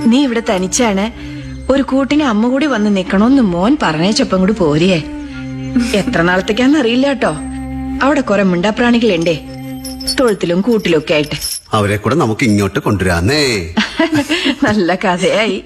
നീ ഇവിടെ തനിച്ചാണ് ഒരു കൂട്ടിന് അമ്മ കൂടി വന്ന് നിക്കണോന്ന് മോൻ പറഞ്ഞേച്ചപ്പം കൂടി പോരിയേ എത്ര നാളത്തേക്കാന്ന് അറിയില്ല കേട്ടോ അവിടെ കുറെ മിണ്ടാപ്രാണികളുണ്ടേ തൊഴുത്തിലും കൂട്ടിലും ഒക്കെ ആയിട്ട് അവരെ കൂടെ നമുക്ക് ഇങ്ങോട്ട് കൊണ്ടുവരാന്നേ നല്ല കഥയായി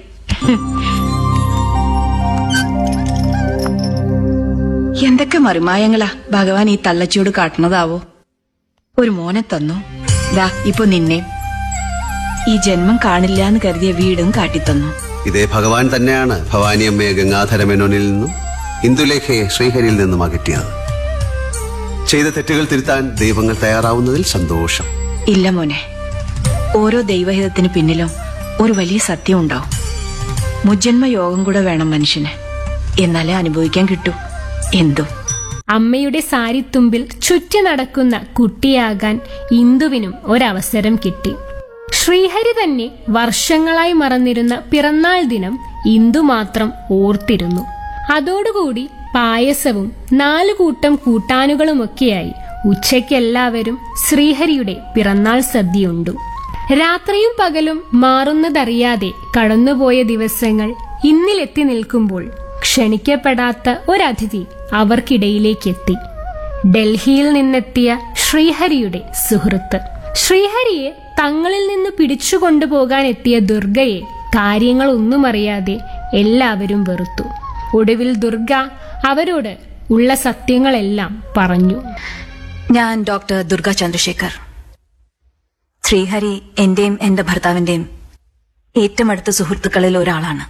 എന്തൊക്കെ മറിമായങ്ങളാ ഭഗവാൻ ഈ തള്ളച്ചിയോട് കാട്ടണതാവോ ഒരു മോനെ തന്നു ദാ ഇപ്പൊ നിന്നെ ഈ ജന്മം കാണില്ല എന്ന് കരുതിയ വീടും കാട്ടിത്തന്നു ഇതേ ഭഗവാൻ തന്നെയാണ് ഭവാനി അമ്മയെ ഗംഗാധര മേനോനിൽ നിന്നും ഇന്ദുലേഖയെ ശ്രീഹരിയിൽ നിന്നും അകറ്റിയത് ചെയ്ത തെറ്റുകൾ തിരുത്താൻ ദൈവങ്ങൾ തയ്യാറാവുന്നതിൽ സന്തോഷം ഇല്ല മോനെ ഓരോ ദൈവഹിതത്തിന് പിന്നിലും ഒരു വലിയ സത്യം ഉണ്ടാവും മുജ്ജന്മ യോഗം കൂടെ വേണം മനുഷ്യന് എന്നാലേ അനുഭവിക്കാൻ കിട്ടൂ എന്തും അമ്മയുടെ സാരിത്തുമ്പിൽ ചുറ്റി നടക്കുന്ന കുട്ടിയാകാൻ ഇന്ദുവിനും ഒരവസരം കിട്ടി ശ്രീഹരി തന്നെ വർഷങ്ങളായി മറന്നിരുന്ന പിറന്നാൾ ദിനം ഇന്ദു മാത്രം ഓർത്തിരുന്നു അതോടുകൂടി പായസവും നാലു കൂട്ടം കൂട്ടാനുകളുമൊക്കെയായി ഉച്ചയ്ക്കെല്ലാവരും ശ്രീഹരിയുടെ പിറന്നാൾ സദ്യയുണ്ടു രാത്രിയും പകലും മാറുന്നതറിയാതെ കടന്നുപോയ ദിവസങ്ങൾ ഇന്നിലെത്തി നിൽക്കുമ്പോൾ ക്ഷണിക്കപ്പെടാത്ത ഒരതിഥി അവർക്കിടയിലേക്കെത്തി ഡൽഹിയിൽ നിന്നെത്തിയ ശ്രീഹരിയുടെ സുഹൃത്ത് ശ്രീഹരിയെ തങ്ങളിൽ നിന്ന് പിടിച്ചു കൊണ്ടുപോകാൻ എത്തിയ ദുർഗയെ കാര്യങ്ങളൊന്നും അറിയാതെ എല്ലാവരും വെറുത്തു ഒടുവിൽ ദുർഗ അവരോട് ഉള്ള സത്യങ്ങളെല്ലാം പറഞ്ഞു ഞാൻ ഡോക്ടർ ദുർഗ ചന്ദ്രശേഖർ ശ്രീഹരി എന്റെയും എന്റെ ഭർത്താവിന്റെയും ഏറ്റവും അടുത്ത സുഹൃത്തുക്കളിൽ ഒരാളാണ്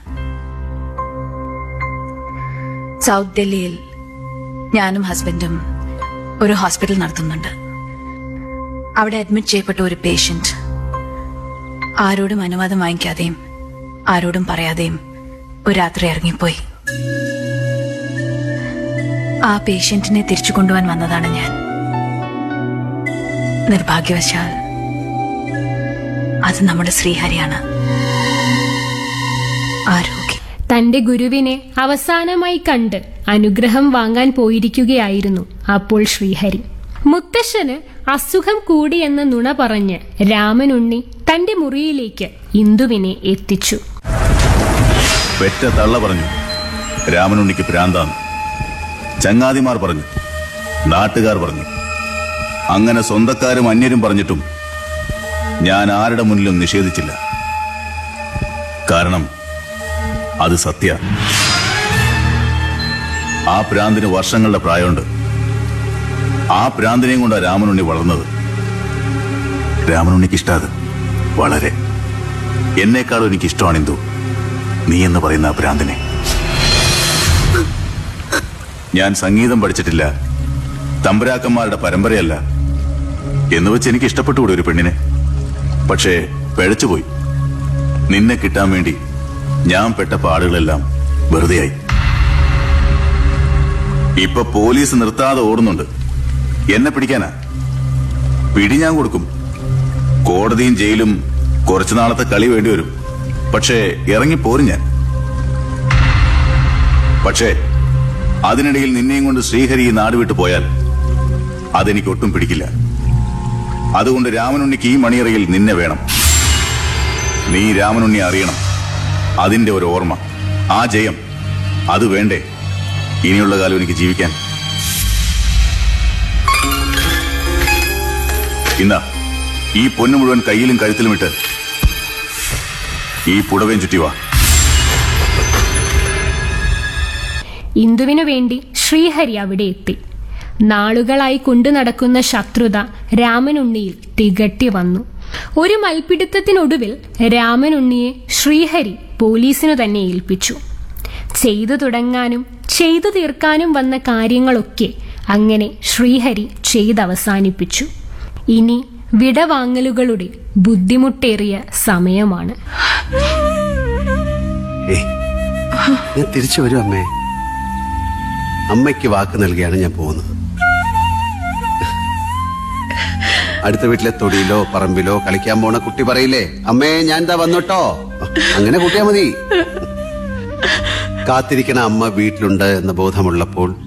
സൗത്ത് ഡൽഹിയിൽ ഞാനും ഹസ്ബൻഡും ഒരു ഹോസ്പിറ്റൽ നടത്തുന്നുണ്ട് അവിടെ അഡ്മിറ്റ് ചെയ്യപ്പെട്ട ഒരു പേഷ്യന്റ് ആരോടും അനുവാദം വാങ്ങിക്കാതെയും ആരോടും പറയാതെയും ഒരു രാത്രി ഇറങ്ങിപ്പോയി ആ പേഷ്യന്റിനെ തിരിച്ചു കൊണ്ടുപോകാൻ വന്നതാണ് ഞാൻ നിർഭാഗ്യവശാൽ അത് നമ്മുടെ ശ്രീഹരിയാണ് ആരോഗ്യം തന്റെ ഗുരുവിനെ അവസാനമായി കണ്ട് അനുഗ്രഹം വാങ്ങാൻ പോയിരിക്കുകയായിരുന്നു അപ്പോൾ ശ്രീഹരി മുത്തശ്ശന് അസുഖം കൂടിയെന്ന നുണ പറഞ്ഞ് രാമനുണ്ണി തന്റെ മുറിയിലേക്ക് ഇന്ദുവിനെ എത്തിച്ചു പെറ്റ തള്ള പറഞ്ഞു രാമനുണ്ണിക്ക് ഭ്രാന്താന്ന് ചങ്ങാതിമാർ പറഞ്ഞു നാട്ടുകാർ പറഞ്ഞു അങ്ങനെ സ്വന്തക്കാരും അന്യരും പറഞ്ഞിട്ടും ഞാൻ ആരുടെ മുന്നിലും നിഷേധിച്ചില്ല കാരണം അത് സത്യ ആ പ്രാന്തിന് വർഷങ്ങളുടെ പ്രായമുണ്ട് ആ പ്രാന്തിനെയും കൊണ്ടാ രാമനുണ്ണി വളർന്നത് രാമനുണ്ണിക്ക് ഇഷ്ടാത് വളരെ എന്നേക്കാളും എനിക്ക് ഇഷ്ടമാണ് ഇന്ദു നീ എന്ന് പറയുന്ന ആ ഭ്രാന്തിനെ ഞാൻ സംഗീതം പഠിച്ചിട്ടില്ല തമ്പുരാക്കന്മാരുടെ പരമ്പരയല്ല എന്ന് വെച്ച് എനിക്ക് ഇഷ്ടപ്പെട്ടുകൂടെ ഒരു പെണ്ണിനെ പക്ഷേ പിഴച്ചുപോയി നിന്നെ കിട്ടാൻ വേണ്ടി ഞാൻ പെട്ട പാടുകളെല്ലാം വെറുതെയായി ഇപ്പൊ പോലീസ് നിർത്താതെ ഓടുന്നുണ്ട് എന്നെ പിടിക്കാനാ പിടി ഞാൻ കൊടുക്കും കോടതിയും ജയിലും കുറച്ചു നാളത്തെ കളി വേണ്ടി വരും പക്ഷേ ഇറങ്ങിപ്പോരും ഞാൻ പക്ഷേ അതിനിടയിൽ നിന്നെയും കൊണ്ട് ശ്രീഹരി ഈ നാട് വിട്ടു പോയാൽ അതെനിക്ക് ഒട്ടും പിടിക്കില്ല അതുകൊണ്ട് രാമനുണ്ണിക്ക് ഈ മണിയറയിൽ നിന്നെ വേണം നീ രാമനുണ്ണി അറിയണം അതിന്റെ ഒരു ഓർമ്മ ആ ജയം അത് വേണ്ടേ ഇനിയുള്ള കാലം എനിക്ക് ജീവിക്കാൻ ഇന്നാ ഈ പൊന്നു മുഴുവൻ കയ്യിലും കഴുത്തിലും ഇട്ട് ഈ പുടവയും ചുറ്റിവാ ഇന്ദുവിനു വേണ്ടി ശ്രീഹരി അവിടെ എത്തി നാളുകളായി കൊണ്ടു നടക്കുന്ന ശത്രുത രാമനുണ്ണിയിൽ തികട്ടി വന്നു ഒരു മൽപിടുത്തത്തിനൊടുവിൽ രാമനുണ്ണിയെ ശ്രീഹരി പോലീസിനു തന്നെ ഏൽപ്പിച്ചു ചെയ്തു തുടങ്ങാനും ചെയ്തു തീർക്കാനും വന്ന കാര്യങ്ങളൊക്കെ അങ്ങനെ ശ്രീഹരി ചെയ്തവസാനിപ്പിച്ചു ഇനി വിടവാങ്ങലുകളുടെ ബുദ്ധിമുട്ടേറിയ സമയമാണ് ഏയ് ഞാൻ തിരിച്ചു വരും അമ്മേ അമ്മയ്ക്ക് വാക്ക് നൽകിയാണ് ഞാൻ പോകുന്നത് അടുത്ത വീട്ടിലെ തൊടിയിലോ പറമ്പിലോ കളിക്കാൻ പോണ കുട്ടി പറയില്ലേ അമ്മേ ഞാൻ എന്താ വന്നോട്ടോ അങ്ങനെ കൂട്ടിയാ മതി കാത്തിരിക്കണ അമ്മ വീട്ടിലുണ്ട് എന്ന ബോധമുള്ളപ്പോൾ